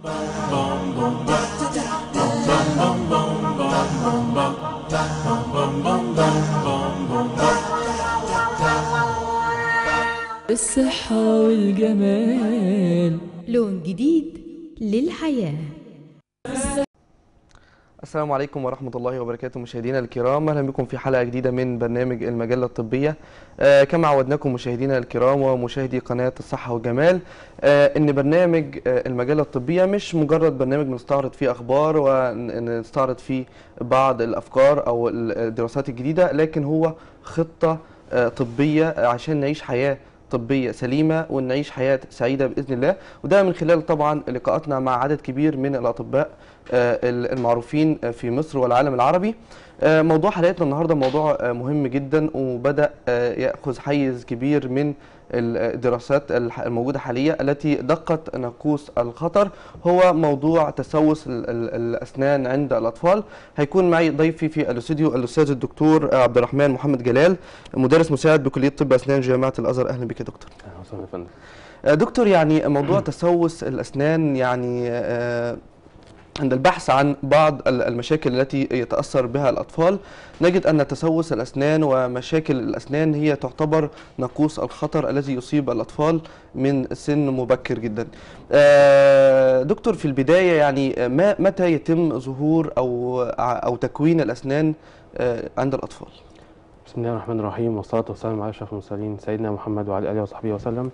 الصحة والجمال لون جديد للحياة السلام عليكم ورحمة الله وبركاته مشاهدينا الكرام أهلا بكم في حلقة جديدة من برنامج المجلة الطبية آه كما عودناكم مشاهدينا الكرام ومشاهدي قناة الصحة والجمال آه إن برنامج آه المجلة الطبية مش مجرد برنامج بنستعرض فيه أخبار ونستعرض فيه بعض الأفكار أو الدراسات الجديدة لكن هو خطة آه طبية عشان نعيش حياة طبية سليمة ونعيش حياة سعيدة بإذن الله وده من خلال طبعا لقاءاتنا مع عدد كبير من الأطباء آه، المعروفين في مصر والعالم العربي آه، موضوع حلقتنا النهاردة موضوع آه، مهم جدا وبدأ يأخذ حيز كبير من الدراسات الموجودة حاليا التي دقت ناقوس الخطر هو موضوع تسوس ال- ال- الأسنان عند الأطفال هيكون معي ضيفي في الاستوديو الأستاذ الدكتور عبد الرحمن محمد جلال مدرس مساعد بكلية طب أسنان جامعة الأزهر أهلا بك يا دكتور اهلا وسهلا يا فندم آه، دكتور يعني موضوع تسوس الأسنان يعني آه، عند البحث عن بعض ال- المشاكل التي يتأثر بها الأطفال نجد أن تسوس الأسنان ومشاكل الأسنان هي تعتبر ناقوس الخطر الذي يصيب الأطفال من سن مبكر جدا آه، دكتور في البداية يعني ما متى يتم ظهور أو أو تكوين الأسنان آه، عند الأطفال بسم الله الرحمن الرحيم والصلاة والسلام على أشرف المرسلين سيدنا محمد وعلى آله وصحبه وسلم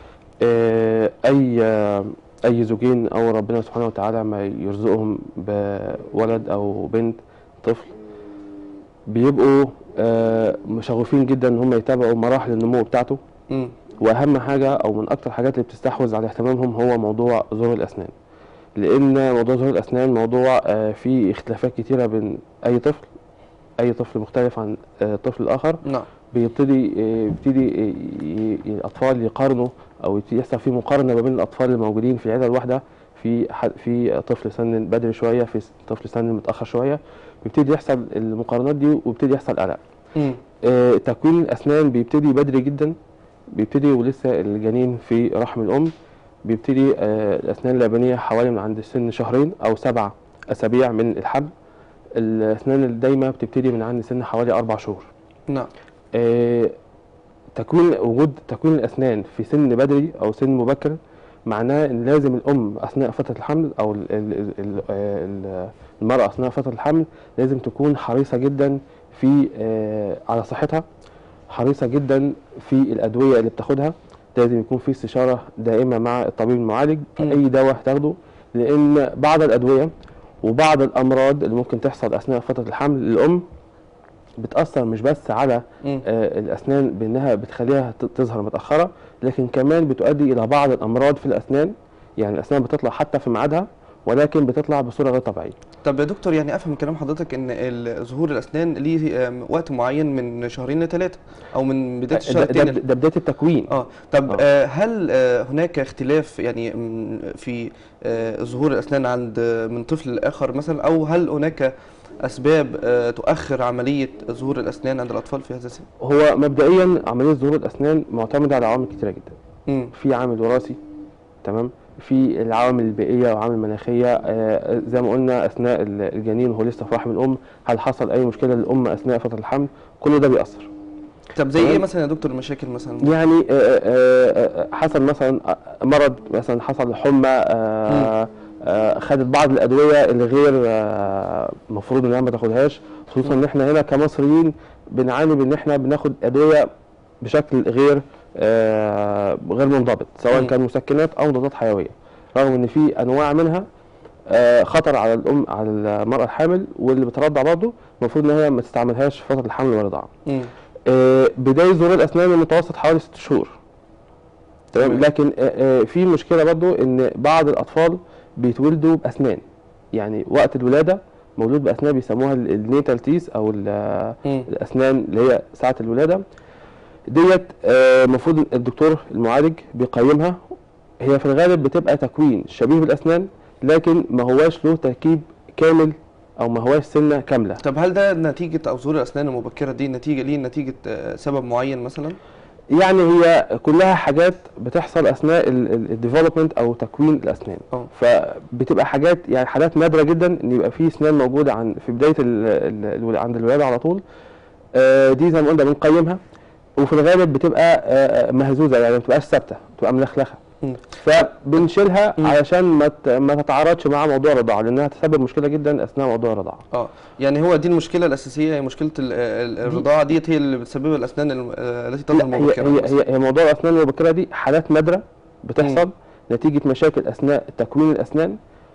آه، أي آه، أي زوجين أو ربنا سبحانه وتعالى ما يرزقهم بولد أو بنت طفل بيبقوا آه، مشغوفين جدا إن هم يتابعوا مراحل النمو بتاعته مم. واهم حاجه او من اكتر الحاجات اللي بتستحوذ على اهتمامهم هو موضوع ظهور الاسنان لان موضوع ظهور الاسنان موضوع آه، فيه اختلافات كتيره بين اي طفل اي طفل مختلف عن آه، الطفل الاخر نعم بيبتدي آه، بيبتدي آه، ي- ي- الاطفال يقارنوا او يبتدي يحصل في مقارنه ما بين الاطفال الموجودين في العيله الواحده في ح- في طفل سن بدري شويه في طفل سن متاخر شويه بيبتدي يحصل المقارنات دي وبيبتدي يحصل قلق مم. آه، تكوين الاسنان بيبتدي بدري جدا بيبتدي ولسه الجنين في رحم الام بيبتدي آه، الاسنان اللبنيه حوالي من عند سن شهرين او سبع اسابيع من الحمل الاسنان الدايمه بتبتدي من عند سن حوالي اربع شهور نعم آه، تكوين وجود تكوين الاسنان في سن بدري او سن مبكر معناه ان لازم الام اثناء فتره الحمل او ال- ال- ال- آه، ال- المراه اثناء فتره الحمل لازم تكون حريصه جدا في آه، على صحتها حريصه جدا في الادويه اللي بتاخدها لازم يكون في استشاره دائمه مع الطبيب المعالج في مم. اي دواء تاخده لان بعض الادويه وبعض الامراض اللي ممكن تحصل اثناء فتره الحمل للام بتاثر مش بس على مم. آه، الاسنان بانها بتخليها ت- تظهر متاخره لكن كمان بتؤدي الى بعض الامراض في الاسنان يعني الاسنان بتطلع حتى في ميعادها ولكن بتطلع بصوره غير طبيعيه طب يا دكتور يعني افهم من كلام حضرتك ان ال- ظهور الاسنان ليه آم، وقت معين من شهرين لثلاثه او من بدايه الشهر ده, ده, الثاني ده بدايه التكوين اه طب آه. آه هل آه هناك اختلاف يعني مم، في آه ظهور الاسنان عند آه، من طفل لاخر مثلا او هل هناك اسباب آه تؤخر عمليه ظهور الاسنان عند الاطفال في هذا السن؟ هو مبدئيا عمليه ظهور الاسنان معتمده على عوامل كتيره جدا مم. في عامل وراثي تمام في العوامل البيئيه وعوامل مناخيه آه، زي ما قلنا اثناء ال- الجنين وهو لسه في رحم الام هل حصل اي مشكله للام اثناء فتره الحمل كل ده بيأثر طب زي ايه تمام. مثلا يا دكتور المشاكل مثلا؟ يعني آه، آه، آه، حصل مثلا مرض مثلا حصل حمى آه، آه، خدت بعض الادويه اللي غير آه، المفروض انها ما تاخدهاش خصوصا ان احنا هنا كمصريين بنعاني بان احنا بناخد ادويه بشكل غير آه، غير منضبط سواء مم. كان مسكنات او مضادات حيويه رغم ان في انواع منها آه، خطر على الام على المراه الحامل واللي بترضع برضه المفروض ان هي ما تستعملهاش في فتره الحمل والرضاعه مم. آه، بداية ظهور الأسنان المتوسط حوالي ست شهور تمام تمام. لكن آه، آه، في مشكلة برضو إن بعض الأطفال بيتولدوا بأسنان يعني وقت الولادة مولود بأسنان بيسموها ال- النيتال تيس أو ال- مم. الأسنان اللي هي ساعة الولادة ديت آه، المفروض الدكتور المعالج بيقيمها هي في الغالب بتبقى تكوين شبيه بالأسنان لكن ما هواش له تركيب كامل أو ما هواش سنة كاملة طب هل ده نتيجه او ظهور الاسنان المبكره دي نتيجه ليه نتيجه آه، سبب معين مثلا؟ يعني هي كلها حاجات بتحصل اثناء الديفلوبمنت او تكوين الاسنان اه فبتبقى حاجات يعني حالات نادره جدا ان يبقى في اسنان موجوده عن في بدايه ال ال عند الولاده على طول آه، دي زي ما قلنا بنقيمها وفي الغالب بتبقى آه، مهزوزه يعني ما بتبقاش ثابته بتبقى ملخلخه مم. فبنشيلها مم. علشان ما ت- ما تتعارضش مع موضوع الرضاعه لانها تسبب مشكله جدا اثناء موضوع الرضاعه اه يعني هو دي المشكله الاساسيه هي مشكله ال- ال- الرضاعه ديت هي اللي بتسبب الاسنان الم- آه، التي تظهر لا هي مبكرا هي هي, هي موضوع الاسنان المبكره دي حالات نادره بتحصل نتيجه مشاكل اثناء تكوين الاسنان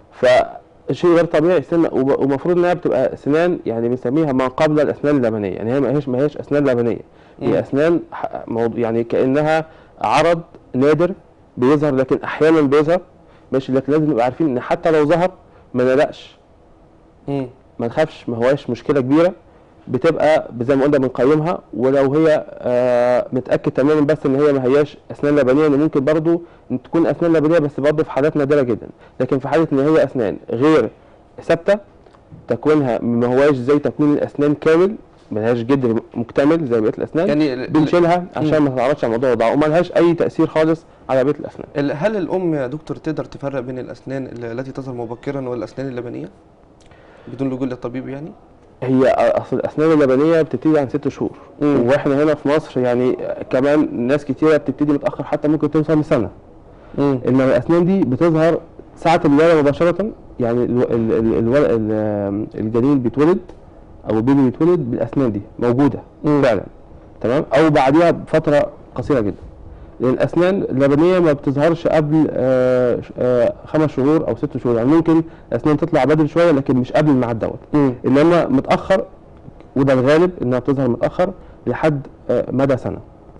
فشيء غير طبيعي سن وب- ومفروض انها بتبقى اسنان يعني بنسميها ما قبل الاسنان اللبنيه يعني هي ما هيش ما هيش اسنان لبنيه مم. هي اسنان ح- موضوع يعني كانها عرض نادر بيظهر لكن احيانا بيظهر ماشي لكن لازم نبقى عارفين ان حتى لو ظهر ما نقلقش مم. ما نخافش ما هواش مشكله كبيره بتبقى زي ما قلنا بنقيمها ولو هي آه متاكد تماما بس ان هي ما هياش اسنان لبنيه ان ممكن برضو إن تكون اسنان لبنيه بس برضو في حالات نادره جدا لكن في حاله ان هي اسنان غير ثابته تكوينها ما هواش زي تكوين الاسنان كامل ملهاش جدر مكتمل زي بقيه الاسنان يعني ال- بنشيلها عشان ما تتعرضش على موضوع الرضاعه وما لهاش اي تاثير خالص على بقيه الاسنان ال- هل الام يا دكتور تقدر تفرق بين الاسنان ال- التي تظهر مبكرا والاسنان اللبنيه بدون لجوء للطبيب يعني هي اصل الاسنان اللبنيه بتبتدي عن ست شهور مم. واحنا هنا في مصر يعني كمان ناس كتيره بتبتدي متاخر حتى ممكن توصل لسنه مم. انما الاسنان دي بتظهر ساعه الولاده مباشره يعني ال ال ال ال ال الجنين بيتولد او البيبي بيتولد بالاسنان دي موجوده مم. فعلا تمام او بعديها بفتره قصيره جدا لان الاسنان اللبنيه ما بتظهرش قبل آه ش- آه خمس شهور او ست شهور يعني ممكن الاسنان تطلع بدري شويه لكن مش قبل الميعاد دوت مم. انما متاخر وده الغالب انها بتظهر متاخر لحد آه، مدى سنه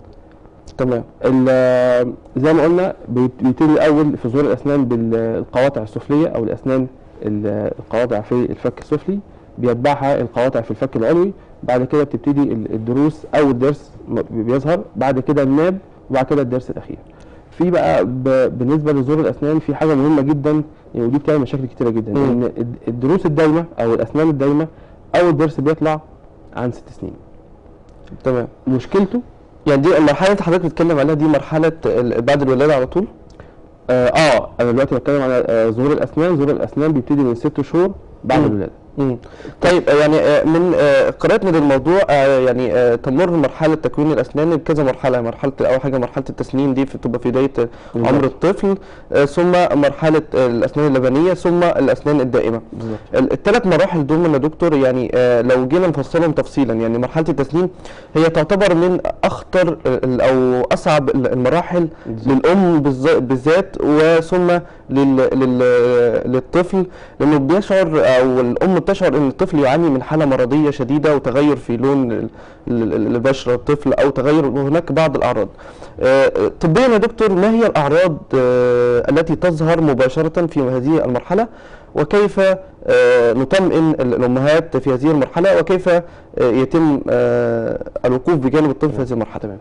تمام ال- زي ما قلنا بيت- بيبتدي الاول في ظهور الاسنان بالقواطع السفليه او الاسنان ال- القواطع في الفك السفلي بيتبعها القواطع في الفك العلوي بعد كده بتبتدي ال- الضروس او الضرس م- بيظهر بعد كده الناب وبعد كده الضرس الاخير في بقى ب- بالنسبه لظهور الاسنان في حاجه مهمه جدا يعني ودي بتعمل مشاكل كتيره جدا مم. ان الد- الضروس الدايمه او الاسنان الدايمه اول ضرس بيطلع عن ست سنين تمام مشكلته يعني دي المرحله اللي حضرتك بتتكلم عليها دي مرحله ال- بعد الولاده على طول اه, آه انا دلوقتي بتكلم على آه ظهور الاسنان ظهور الاسنان بيبتدي من ست شهور بعد مم. الولاده مم. طيب آه، يعني آه، من آه، قراءتنا للموضوع آه، يعني آه، تمر مرحله تكوين الاسنان بكذا مرحله مرحله اول حاجه مرحله التسنين دي في- بتبقى في بدايه آه، عمر بالظبط. الطفل آه، ثم مرحله آه، الاسنان اللبنيه ثم الاسنان الدائمه بالظبط الثلاث مراحل دول يا دكتور يعني آه، لو جينا نفصلهم تفصيلا يعني مرحله التسنين هي تعتبر من اخطر ال- او اصعب ال- المراحل بالظبط. للام بالز- بالذات وثم لل... لل... للطفل لانه بيشعر او الام بتشعر ان الطفل يعاني من حاله مرضيه شديده وتغير في لون ال- ال- ال- البشره الطفل او تغير وهناك بعض الاعراض آه، طبيا يا دكتور ما هي الاعراض آه، التي تظهر مباشره في هذه المرحله وكيف آه، نطمئن ال- الامهات في هذه المرحله وكيف آه، يتم آه، الوقوف بجانب الطفل في هذه المرحله تمام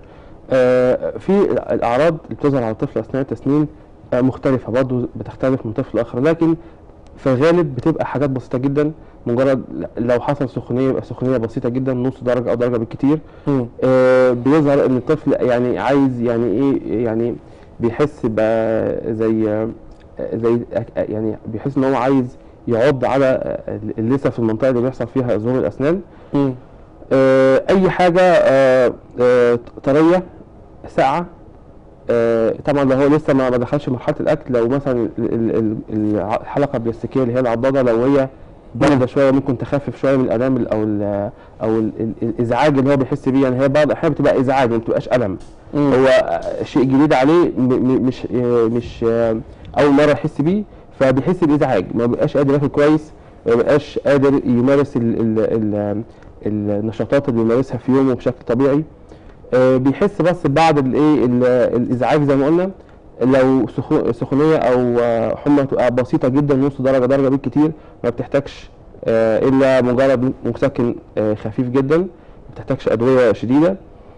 آه في الاعراض اللي بتظهر على الطفل اثناء التسنين آه مختلفه برضه بتختلف من طفل لاخر لكن في الغالب بتبقى حاجات بسيطه جدا مجرد لو حصل سخونيه يبقى سخونيه بسيطه جدا نص درجه او درجه بالكتير مم. آه، بيظهر ان الطفل يعني عايز يعني ايه يعني بيحس بقى زي آه، زي أك- يعني بيحس ان هو عايز يعض على آه، اللثه في المنطقه اللي بيحصل فيها ظهور الاسنان مم. آه، اي حاجه آه، آه، طريه ساقعه آه، طبعا لو هو لسه ما ما دخلش مرحله الاكل لو مثلا ال- ال- ال- الحلقه البلاستيكيه اللي هي العضاده لو هي بارده شويه ممكن تخفف شويه من الالام او ال او ال ال الازعاج اللي هو بيحس بيه يعني هي بعض الاحيان بتبقى ازعاج ما بتبقاش الم مم. هو آه، شيء جديد عليه م- م- مش آه، مش آه، اول مره يحس بيه فبيحس بازعاج ما بيبقاش قادر ياكل كويس ما بيبقاش قادر يمارس ال ال ال النشاطات اللي بيمارسها في يومه بشكل طبيعي آه، بيحس بس ببعض الايه ال- الازعاج زي ما قلنا لو سخو- سخونيه او آه، حمى تبقى بسيطه جدا نص درجه درجه بالكتير ما بتحتاجش آه، الا مجرد مسكن آه، خفيف جدا ما بتحتاجش ادويه شديده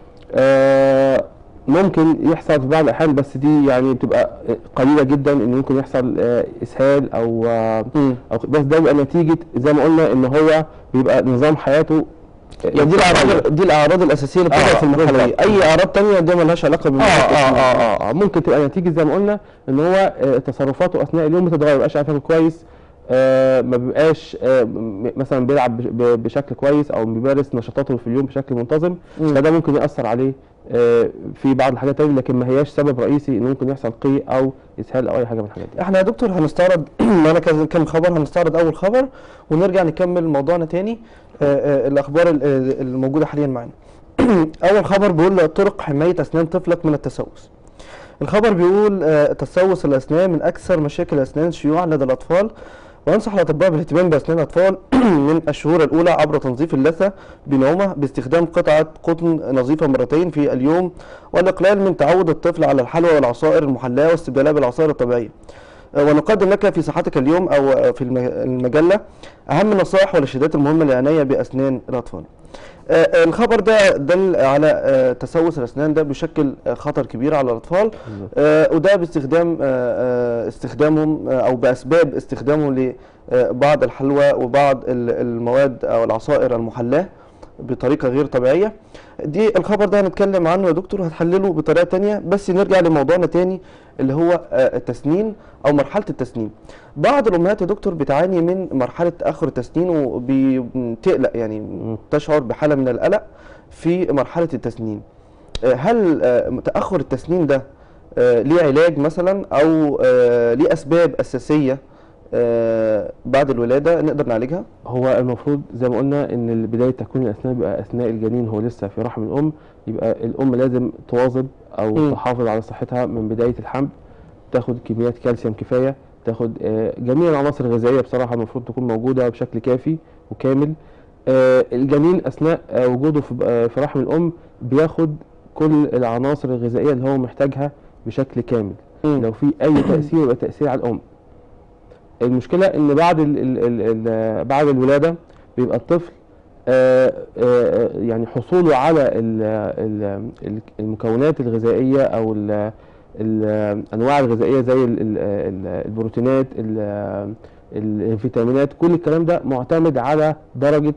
آه، ممكن يحصل في بعض الاحيان بس دي يعني بتبقى قليله جدا ان ممكن يحصل آه، اسهال او آه، مم. أو بس ده بيبقى نتيجه زي ما قلنا ان هو بيبقى نظام حياته يعني دي الاعراض دي الاعراض الاساسيه اللي بتظهر آه، في المرحله دي بالظبط. اي اعراض تانية دي ملهاش علاقه اه بالمرحله اه التسنين. اه اه, آه. ممكن تبقى نتيجه زي ما قلنا ان هو آه، تصرفاته اثناء اليوم بتتغير ما بيبقاش عارف ياكل كويس آه ما بيبقاش آه م- مثلا بيلعب بش- ب- بشكل كويس او بيمارس نشاطاته في اليوم بشكل منتظم مم. فده ممكن ياثر عليه آه في بعض الحاجات تانية لكن ما هياش سبب رئيسي ان ممكن يحصل قيء او اسهال او اي حاجه من الحاجات دي احنا يا دكتور هنستعرض معانا كذا كم خبر هنستعرض اول خبر ونرجع نكمل موضوعنا تاني آه، آه، الاخبار ال- آه، الموجوده حاليا معانا اول خبر بيقول طرق حمايه اسنان طفلك من التسوس الخبر بيقول آه، تسوس الاسنان من اكثر مشاكل الاسنان شيوعا لدى الاطفال وينصح الاطباء بالاهتمام باسنان الاطفال من الشهور الاولى عبر تنظيف اللثه بنعومه باستخدام قطعه قطن نظيفه مرتين في اليوم والاقلال من تعود الطفل على الحلوى والعصائر المحلاه واستبدالها بالعصائر الطبيعيه ونقدم لك في صحتك اليوم او في الم- المجله اهم النصائح والارشادات المهمه للعنايه باسنان الاطفال. آه، الخبر ده دل على آه، تسوس الاسنان ده بيشكل آه، خطر كبير على الاطفال آه، وده باستخدام آه، آه، استخدامهم آه، او باسباب استخدامهم لبعض الحلوى وبعض ال- المواد او العصائر المحلاه بطريقه غير طبيعيه دي الخبر ده هنتكلم عنه يا دكتور هتحلله بطريقه تانية بس نرجع لموضوعنا تاني اللي هو آه، التسنين او مرحله التسنين بعض الامهات يا دكتور بتعاني من مرحله تاخر التسنين وبتقلق يعني تشعر بحاله من القلق في مرحله التسنين آه، هل آه، تاخر التسنين ده آه، ليه علاج مثلا او آه، ليه اسباب اساسيه آه، بعد الولاده نقدر نعالجها هو المفروض زي ما قلنا ان بدايه تكوين الاسنان بيبقى اثناء الجنين هو لسه في رحم الام يبقى الام لازم تواظب او مم. تحافظ على صحتها من بدايه الحمل تاخد كميات كالسيوم كفايه تاخد آه، جميع العناصر الغذائيه بصراحه المفروض تكون موجوده بشكل كافي وكامل آه، الجنين اثناء آه، وجوده في آه، في رحم الام بياخد كل العناصر الغذائيه اللي هو محتاجها بشكل كامل لو في اي تاثير يبقى تاثير على الام المشكله ان بعد ال ال ال ال بعد الولاده بيبقى الطفل آه، آه، يعني حصوله على ال ال ال- المكونات الغذائيه او ال- الانواع الغذائيه زي ال- ال- ال- البروتينات ال- الفيتامينات كل الكلام ده معتمد على درجه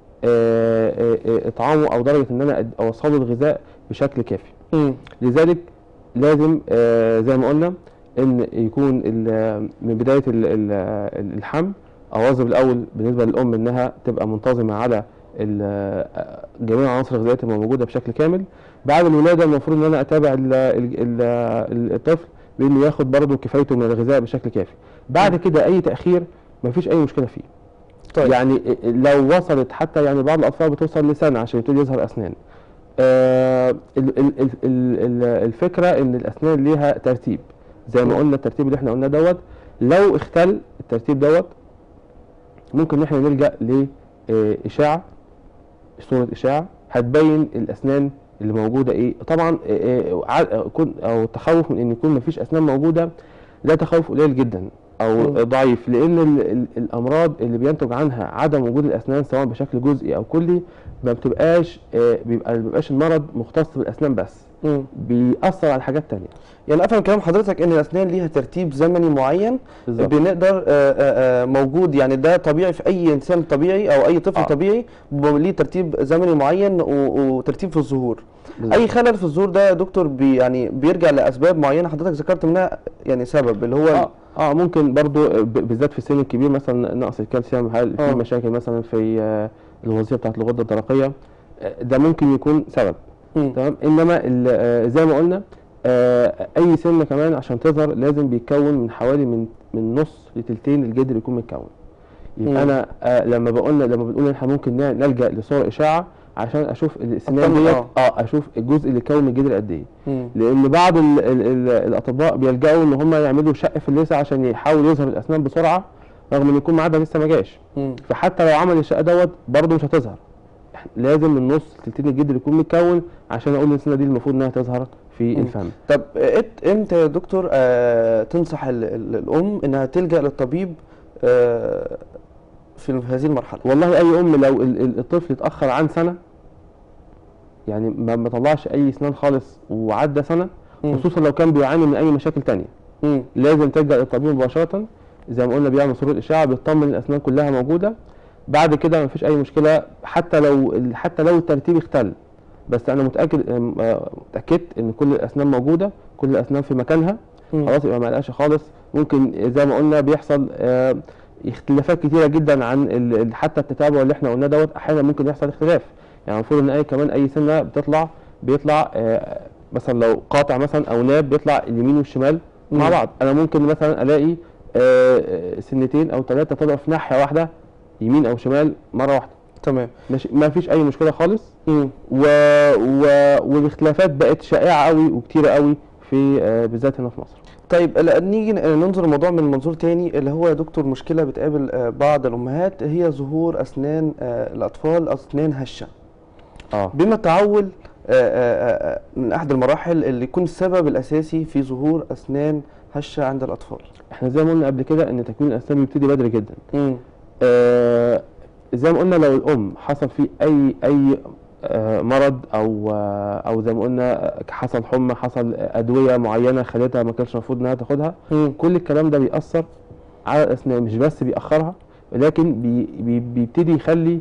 آه، آه، آه، اطعامه او درجه ان انا أد- اوصله الغذاء بشكل كافي مم. لذلك لازم آه، زي ما قلنا ان يكون ال- من بدايه ال- ال- الحمل اواظب الاول بالنسبه للام انها تبقى منتظمه على ال- جميع العناصر الغذائيه تبقى موجوده بشكل كامل بعد الولاده المفروض ان انا اتابع ال- ال- ال- الطفل بانه ياخد برضه كفايته من الغذاء بشكل كافي بعد كده اي تاخير مفيش اي مشكله فيه طيب يعني لو وصلت حتى يعني بعض الاطفال بتوصل لسنه عشان يبتدي يظهر اسنان آه ال- ال- ال- ال- ال- الفكره ان الاسنان ليها ترتيب زي ما قلنا الترتيب اللي احنا قلناه دوت لو اختل الترتيب دوت ممكن ان احنا نلجا لاشاعه صوره اشاعه هتبين الاسنان اللي موجوده ايه طبعا آه، آه، ع- آه، كن- او التخوف من ان يكون مفيش اسنان موجوده ده تخوف قليل جدا او مم. ضعيف لان ال ال الامراض اللي بينتج عنها عدم وجود الاسنان سواء بشكل جزئي او كلي ما بتبقاش آه، بيبقى ما بيبقاش المرض مختص بالاسنان بس مم. بيأثر على حاجات تانية يعني افهم كلام حضرتك ان الاسنان ليها ترتيب زمني معين بالظبط بنقدر آه، آه، آه، موجود يعني ده طبيعي في اي انسان طبيعي او اي طفل آه. طبيعي بيبقى ليه ترتيب زمني معين و- وترتيب في الظهور بالظبط. اي خلل في الظهور ده يا دكتور بي يعني بيرجع لاسباب معينه حضرتك ذكرت منها يعني سبب اللي هو اه اه ممكن برضو ب- بالذات في السن الكبير مثلا نقص الكالسيوم هل آه. في مشاكل مثلا في آه، الوظيفه بتاعت الغده الدرقيه آه، ده ممكن يكون سبب مم. تمام انما ال- آه، زي ما قلنا آه، اي سن كمان عشان تظهر لازم بيتكون من حوالي من من نص لتلتين الجدر يكون متكون مم. يبقى انا آه، لما بقولنا لما بنقول ان احنا ممكن ن- نلجا لصور اشاعه عشان اشوف السنان أطمن، ديت آه. اه اشوف الجزء اللي كون الجدر قد ايه مم. لان بعض ال ال ال الاطباء بيلجأوا ان هم يعملوا شق في اللثه عشان يحاول يظهر الاسنان بسرعه رغم ان يكون ميعادها لسه ما جاش مم. فحتى لو عمل الشق دوت برضه مش هتظهر إحنا لازم النص تلتين الجدر يكون متكون عشان اقول السنه دي المفروض انها تظهر في مم. الفم طب إت- امتى يا دكتور آه تنصح ال- ال- الام انها تلجا للطبيب آه في هذه المرحله والله اي ام لو ال- ال- الطفل اتاخر عن سنه يعني ما ما طلعش اي اسنان خالص وعدى سنه مم. خصوصا لو كان بيعاني من اي مشاكل تانية مم. لازم تلجا للطبيب مباشره زي ما قلنا بيعمل صوره اشعه بيطمن الاسنان كلها موجوده بعد كده مفيش اي مشكله حتى لو ال- حتى لو الترتيب اختل بس انا متاكد أم- آه، اتاكدت ان كل الاسنان موجوده كل الاسنان في مكانها مم. خلاص يبقى ما قلقش خالص ممكن زي ما قلنا بيحصل آه، اختلافات كتيره جدا عن ال- ال- حتى التتابع اللي احنا قلناه دوت احيانا ممكن يحصل اختلاف يعني المفروض ان اي كمان اي سنه بتطلع بيطلع آه، مثلا لو قاطع مثلا او ناب بيطلع اليمين والشمال مع مم. بعض انا ممكن مثلا الاقي آه، آه، سنتين او ثلاثه طلعوا في ناحيه واحده يمين او شمال مره واحده تمام ماشي ما فيش اي مشكله خالص مم. و... و... والاختلافات بقت شائعه قوي وكتيره قوي في آه، بالذات هنا في مصر طيب لا، نيجي ن- ننظر الموضوع من منظور تاني اللي هو يا دكتور مشكلة بتقابل آه، بعض الأمهات هي ظهور أسنان آه، الأطفال أسنان هشة اه بما تعول آه، آه، آه، من أحد المراحل اللي يكون السبب الأساسي في ظهور أسنان هشة عند الأطفال احنا زي ما قلنا قبل كده ان تكوين الاسنان بيبتدي بدري جدا مم. آه زي ما قلنا لو الام حصل فيه اي اي آه مرض او آه او زي ما قلنا آه، حصل حمى حصل ادويه معينه خدتها ما كانش المفروض انها تاخدها مم. كل الكلام ده بيأثر على الاسنان مش بس بيأخرها ولكن بي بي بيبتدي يخلي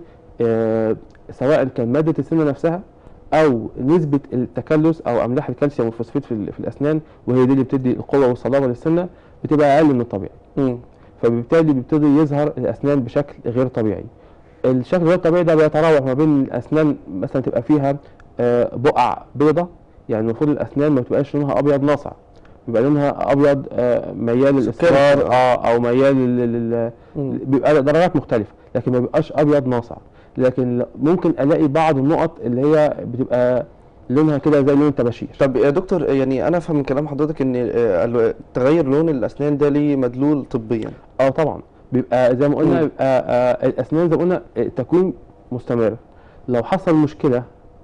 آه سواء كان ماده السنه نفسها او نسبه التكلس او املاح الكالسيوم والفوسفات في, ال- في الاسنان وهي دي اللي بتدي القوه والصلابه للسنه بتبقى اقل من الطبيعي مم. فبالتالي بيبتدي يظهر الاسنان بشكل غير طبيعي الشكل غير الطبيعي ده بيتراوح ما بين الاسنان مثلا تبقى فيها آه، بقع بيضة يعني المفروض الاسنان ما بتبقاش لونها ابيض ناصع بيبقى لونها ابيض آه، ميال للاصفرار اه او ميال لل- لل- مم. بيبقى درجات مختلفه لكن ما بيبقاش ابيض ناصع لكن ل- ممكن الاقي بعض النقط اللي هي بتبقى لونها كده زي لون الطباشير طب يا دكتور يعني أنا أفهم من كلام حضرتك إن آه، ال- تغير لون الأسنان ده ليه مدلول طبيا اه طبعا بيبقى زي ما قلنا مم. بيبقى آه الاسنان زي ما قلنا آه، تكوين مستمر لو حصل مشكله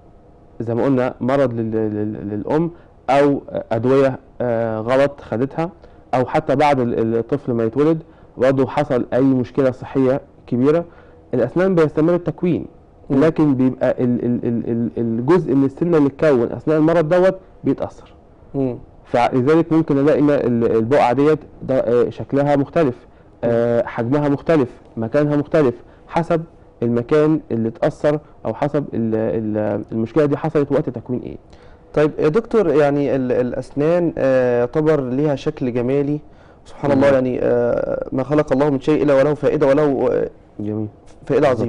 زي ما قلنا مرض لل- لل- للام او آه، ادويه آه غلط خدتها او حتى بعد ال- الطفل ما يتولد برضه حصل اي مشكله صحيه كبيره الاسنان بيستمر التكوين مم. لكن بيبقى ال ال ال ال الجزء من السنه اللي اتكون اثناء المرض دوت بيتاثر مم. فلذلك ممكن الاقي إن ال- البقعه ديت ده آه، شكلها مختلف آه، حجمها مختلف مكانها مختلف حسب المكان اللي اتاثر او حسب ال- ال- المشكله دي حصلت وقت تكوين ايه طيب يا دكتور يعني ال- الأسنان آه، يعتبر ليها شكل جمالي سبحان الله مم. يعني آه، ما خلق الله من شيء إلا وله فائدة وله آه، جميل فائدة عظيمة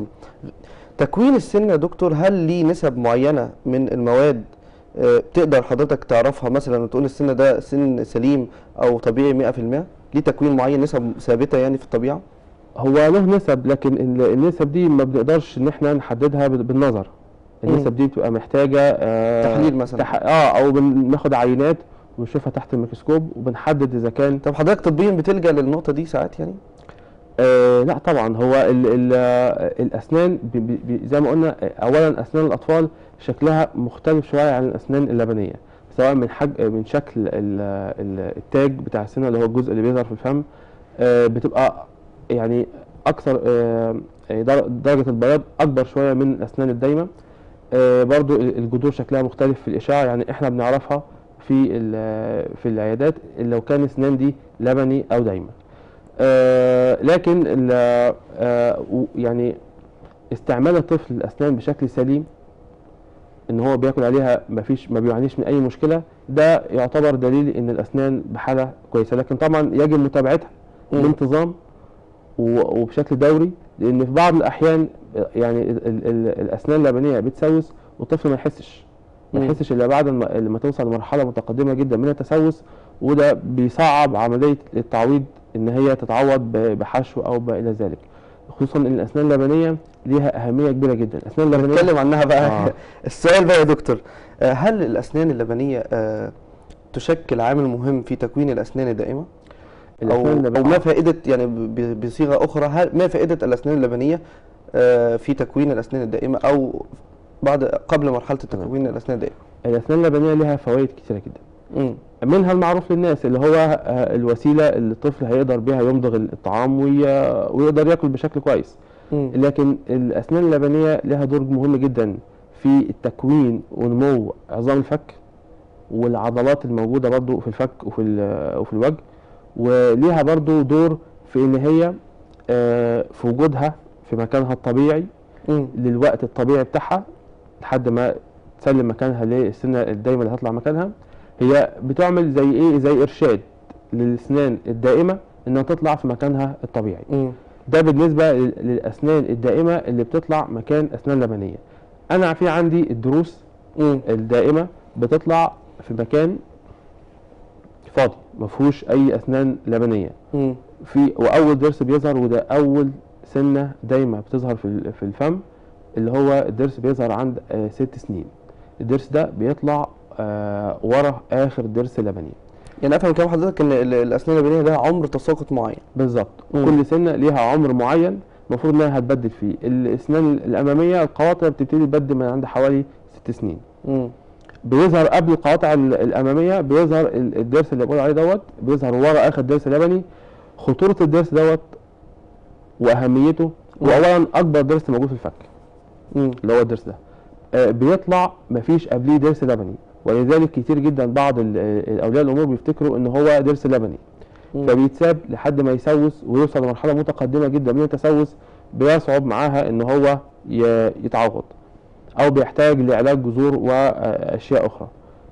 تكوين السن يا دكتور هل ليه نسب معينة من المواد آه، تقدر حضرتك تعرفها مثلا وتقول السن ده سن سليم أو طبيعي 100% ليه تكوين معين نسب ثابتة يعني في الطبيعة؟ هو له نسب لكن ال- النسب دي ما بنقدرش ان احنا نحددها بال- بالنظر مم. النسب دي بتبقى محتاجه آه تحليل مثلا. تح... اه او بناخد عينات ونشوفها تحت الميكروسكوب وبنحدد اذا كان طب حضرتك طبيا بتلجأ للنقطة دي ساعات يعني؟ آه لا طبعا هو ال ال الاسنان بي بي زي ما قلنا آه، اولا اسنان الاطفال شكلها مختلف شويه عن الاسنان اللبنيه سواء من حج من شكل ال ال التاج بتاع السنه اللي هو الجزء اللي بيظهر في الفم آه بتبقى يعني اكثر آه در- درجه البياض اكبر شويه من الاسنان الدايمه آه برضو ال- الجذور شكلها مختلف في الاشعه يعني احنا بنعرفها في ال- في العيادات لو كان الاسنان دي لبني او دايمه آه، لكن ال- آه، و- يعني استعمال الطفل الاسنان بشكل سليم ان هو بياكل عليها ما فيش ما بيعانيش من اي مشكله ده يعتبر دليل ان الاسنان بحاله كويسه لكن طبعا يجب متابعتها مم. بانتظام و- وبشكل دوري لان في بعض الاحيان يعني ال ال ال الاسنان اللبنيه بتسوس والطفل ما يحسش ما مم. يحسش الا بعد ما لما توصل لمرحله متقدمه جدا من التسوس وده بيصعب عمليه التعويض ان هي تتعوض ب- بحشو او ما الى ذلك خصوصا ان الاسنان اللبنيه ليها اهميه كبيره جدا الاسنان اللبنيه نتكلم عنها بقى آه. السؤال بقى يا دكتور آه، هل الأسنان اللبنية آه، تشكل عامل مهم في تكوين الأسنان الدائمة؟ أو, الاسنان أو اللبنيه ما فائدة يعني ب- بصيغة أخرى هل ما فائدة الأسنان اللبنية آه، في تكوين الأسنان الدائمة أو بعد قبل مرحلة التكوين الأسنان الدائمة؟ الاسنان اللبنيه ليها فوائد كتيره جدا مم. منها المعروف للناس اللي هو آه، الوسيله اللي الطفل هيقدر بيها يمضغ الطعام وي- ويقدر ياكل بشكل كويس مم. لكن الاسنان اللبنيه لها دور مهم جدا في التكوين ونمو عظام الفك والعضلات الموجوده برضو في الفك وفي ال- وفي الوجه وليها برضو دور في ان هي آه، في وجودها في مكانها الطبيعي مم. للوقت الطبيعي بتاعها لحد ما تسلم مكانها للسنه الدايمه اللي هتطلع مكانها هي بتعمل زي ايه زي ارشاد للاسنان الدائمه انها تطلع في مكانها الطبيعي مم. ده بالنسبه لل- للاسنان الدائمه اللي بتطلع مكان اسنان لبنيه انا في عندي الدروس مم. الدائمه بتطلع في مكان فاضي ما فيهوش اي اسنان لبنيه مم. في واول ضرس بيظهر وده اول سنه دايما بتظهر في ال- في الفم اللي هو الضرس بيظهر عند آه ست سنين الضرس ده بيطلع آه ورا اخر ضرس لبني يعني افهم كلام حضرتك ان ال- الاسنان اللبنيه لها عمر تساقط معين بالظبط مم. كل سنه ليها عمر معين المفروض انها هتبدل فيه الاسنان الاماميه القواطع بتبتدي تبدل من عند حوالي ست سنين مم. بيظهر قبل القواطع ال- الاماميه بيظهر ال- الضرس اللي بقول عليه دوت بيظهر ورا اخر ضرس لبني خطوره الضرس دوت واهميته مم. واولا اكبر ضرس موجود في الفك مم. اللي هو الضرس ده آه، بيطلع مفيش قبليه ضرس لبني ولذلك كتير جدا بعض ال- ال- اولياء الامور بيفتكروا ان هو ضرس لبني مم. فبيتساب لحد ما يسوس ويوصل لمرحله متقدمه جدا من التسوس بيصعب معاها ان هو ي- يتعوض او بيحتاج لعلاج جذور واشياء اخرى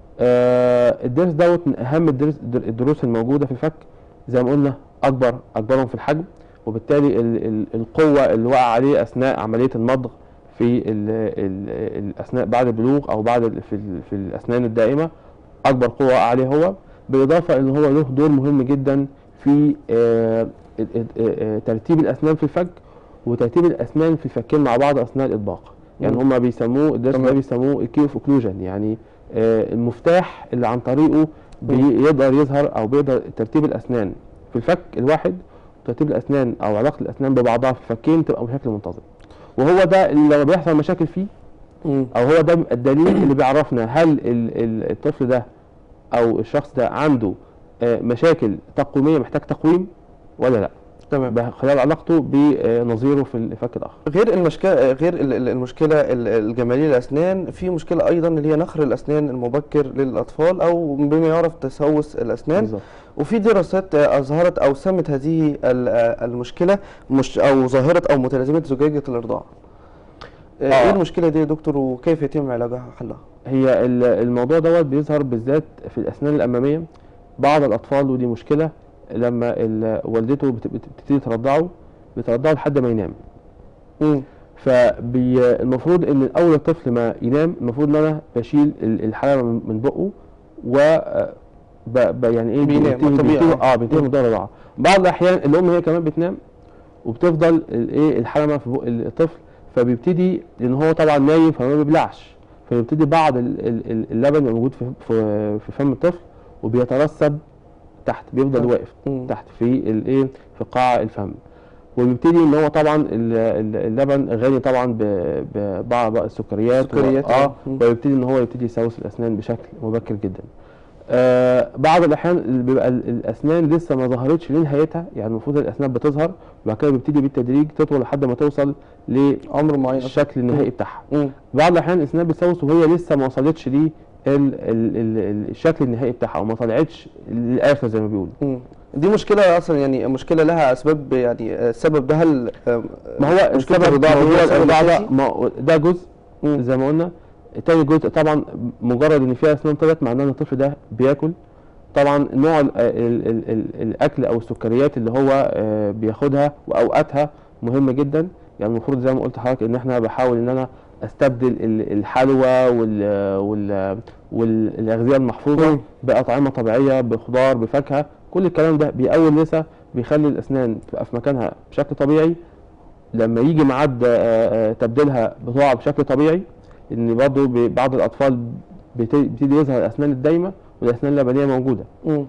آه، الضرس دوت من اهم الدرس الدروس الموجوده في الفك زي ما قلنا اكبر اكبرهم في الحجم وبالتالي ال ال القوه اللي وقع عليه اثناء عمليه المضغ في ال ال الاثناء بعد البلوغ او بعد ال في, ال في الاسنان الدائمه اكبر قوه وقع عليه هو بالاضافه ان هو له دور مهم جدا في آه، ال- ال- آه، ترتيب الاسنان في الفك وترتيب الاسنان في الفكين مع بعض اثناء الاطباق يعني مم. هم بيسموه الدرس ده تمام. بيسموه الكي اوف اوكلوجن يعني آه، المفتاح اللي عن طريقه بيقدر يظهر او بيقدر ترتيب الاسنان في الفك الواحد ترتيب الاسنان او علاقه الاسنان ببعضها في الفكين تبقى بشكل منتظم وهو ده اللي لما بيحصل مشاكل فيه مم. او هو ده بيبقى الدليل اللي بيعرفنا هل ال- ال- الطفل ده او الشخص ده عنده آه، مشاكل تقويميه محتاج تقويم ولا لا تمام خلال علاقته بنظيره في الفك الاخر غير المشكله غير ال- ال- المشكله ال- الجماليه للاسنان في مشكله ايضا اللي هي نخر الاسنان المبكر للاطفال او بما يعرف تسوس الاسنان بالظبط وفي دراسات آه، اظهرت او سمت هذه ال- آه، المشكله مش او ظاهره او متلازمه زجاجه الارضاع آه، آه. ايه المشكله دي يا دكتور وكيف يتم علاجها وحلها هي ال- الموضوع دوت بيظهر بالذات في الاسنان الاماميه بعض الاطفال ودي مشكله لما ال- والدته بت- بت- بتبتدي ترضعه بترضعه لحد ما ينام مم. فالمفروض ان اول الطفل ما ينام المفروض ان انا بشيل ال- الحلقه من من بقه و آه، ب ب يعني ايه بينام، بينتهي- طبيعي. بينتهي- اه بينتهي من الدوره الرابعه بعض الاحيان الام هي كمان بتنام وبتفضل الايه الحلقه في بق الطفل فبيبتدي لان هو طبعا نايم فما بيبلعش فيبتدي بعض ال- ال- ال- اللبن اللي موجود في في في فم الطفل وبيترسب تحت بيفضل تحت. واقف مم. تحت في الايه في قاع الفم وبيبتدي ان هو طبعا ال- ال- اللبن غني طبعا ب- ببعض بقى السكريات و- سكريات، اه مم. ويبتدي ان هو يبتدي يسوس الاسنان بشكل مبكر جدا آه بعض الاحيان اللي بيبقى ال- الاسنان لسه ما ظهرتش لنهايتها يعني المفروض الاسنان بتظهر وبعد كده بيبتدي بالتدريج تطول لحد ما توصل عمر معين للشكل النهائي بتاعها مم. بعض الاحيان الاسنان بتسوس وهي لسه ما وصلتش ليه ال- ال- ال- الشكل النهائي بتاعها او ما طلعتش للاخر زي ما بيقولوا مم. دي مشكلة أصلا يعني مشكلة لها أسباب يعني آه، السبب ده هل آه، ما هو مشكلة السبب الرضاعة هو هو السبب الرضاعة ده الأساسي؟ ما ده جزء مم. زي ما قلنا تاني جزء طبعا مجرد ان فيها اسنان طلعت معناه ان الطفل ده بياكل طبعا نوع ال ال ال ال الاكل او السكريات اللي هو آه، بياخدها واوقاتها مهمه جدا يعني المفروض زي ما قلت لحضرتك ان احنا بحاول ان انا استبدل ال- الحلوى وال وال والاغذيه المحفوظه مم. باطعمه طبيعيه بخضار بفاكهه كل الكلام ده بيقوي اللثه بيخلي الاسنان تبقى في مكانها بشكل طبيعي لما يجي ميعاد آه، آه، تبديلها بتقع بشكل طبيعي ان برضه ب- بعض الاطفال بت- بيبتدي يظهر الاسنان الدايمه والاسنان اللبنيه موجوده مم.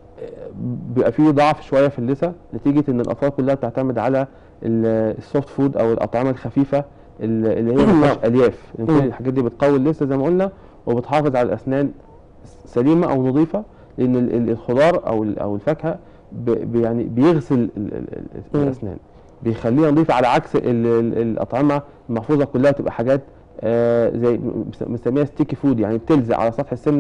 بيبقى فيه ضعف شويه في اللثه نتيجه ان الاطفال كلها بتعتمد على ال- السوفت فود او الاطعمه الخفيفه ال- اللي هي ما فيهاش الياف لأن كل مم. الحاجات دي بتقوي اللثه زي ما قلنا وبتحافظ على الاسنان سليمه او نظيفه لان ال- ال- الخضار او ال- او الفاكهه ب- ب- يعني بيغسل ال- ال- ال- مم. الاسنان بيخليها نظيفه على عكس ال- ال- الاطعمه المحفوظه كلها تبقى حاجات آه زي بنسميها ستيكي فود يعني بتلزق على سطح السنه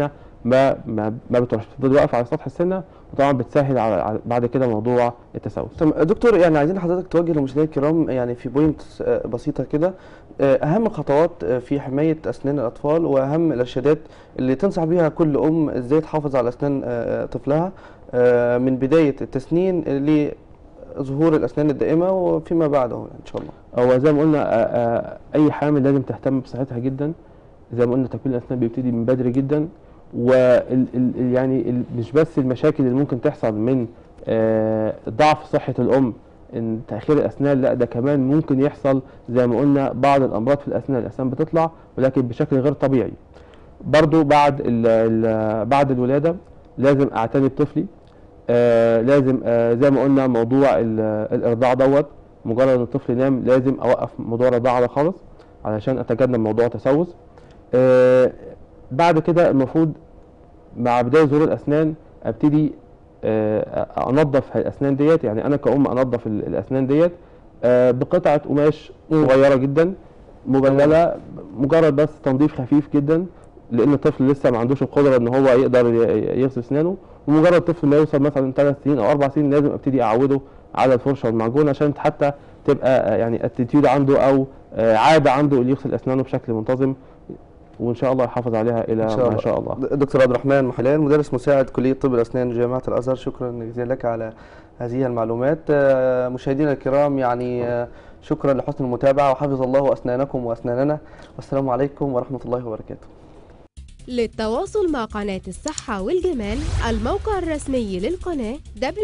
ما ما, ما بتروحش بتفضل واقف على سطح السنه وطبعا بتسهل على على- بعد كده موضوع التسوس طب دكتور يعني عايزين حضرتك توجه للمشاهدين الكرام يعني في بوينت بسيطه كده آه، اهم خطوات آه، في حمايه اسنان الاطفال واهم الارشادات اللي تنصح بيها كل ام ازاي تحافظ على اسنان آه، طفلها آه، من بدايه التسنين لظهور الاسنان الدائمه وفيما بعده ان شاء الله هو زي ما قلنا آه، آه، اي حامل لازم تهتم بصحتها جدا زي ما قلنا تكوين الاسنان بيبتدي من بدري جدا وال ال- يعني ال- مش بس المشاكل اللي ممكن تحصل من آه، ضعف صحه الام ان تاخير الاسنان لا ده كمان ممكن يحصل زي ما قلنا بعض الامراض في الاسنان الاسنان بتطلع ولكن بشكل غير طبيعي برضو بعد ال ال بعد الولاده لازم اعتني بطفلي آه لازم آه زي ما قلنا موضوع ال- الارضاع دوت مجرد ان الطفل ينام لازم اوقف موضوع الرضاعه ده خالص علشان اتجنب موضوع التسوس آه بعد كده المفروض مع بدايه ظهور الاسنان ابتدي آه انظف الاسنان ديت يعني انا كأم انظف ال- الاسنان ديت آه بقطعه قماش صغيره جدا مبلله مجرد بس تنظيف خفيف جدا لان الطفل لسه ما عندوش القدره ان هو يقدر ي- يغسل اسنانه ومجرد الطفل ما يوصل مثلا ثلاث سنين او اربع سنين لازم ابتدي اعوده على الفرشه والمعجون عشان حتى تبقى آه، يعني اتيتيود عنده او آه، عاده عنده اللي يغسل اسنانه بشكل منتظم وان شاء الله يحافظ عليها الى إن شاء ما الله. شاء الله د- دكتور عبد الرحمن محلال مدرس مساعد كليه طب الاسنان جامعه الازهر شكرا جزيلا لك على هذه المعلومات آه، مشاهدينا الكرام يعني آه، شكرا لحسن المتابعه وحفظ الله اسنانكم واسناننا والسلام عليكم ورحمه الله وبركاته للتواصل مع قناة الصحة والجمال الموقع الرسمي للقناة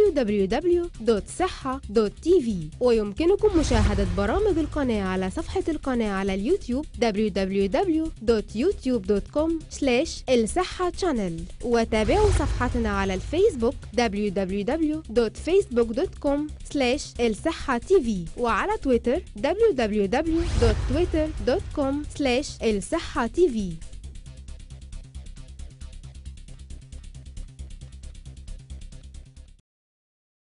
www.صحة.tv ويمكنكم مشاهدة برامج القناة على صفحة القناة على اليوتيوب www.youtube.com الصحة channel وتابعوا صفحتنا على الفيسبوك www.facebook.com الصحة tv وعلى تويتر www.twitter.com الصحة tv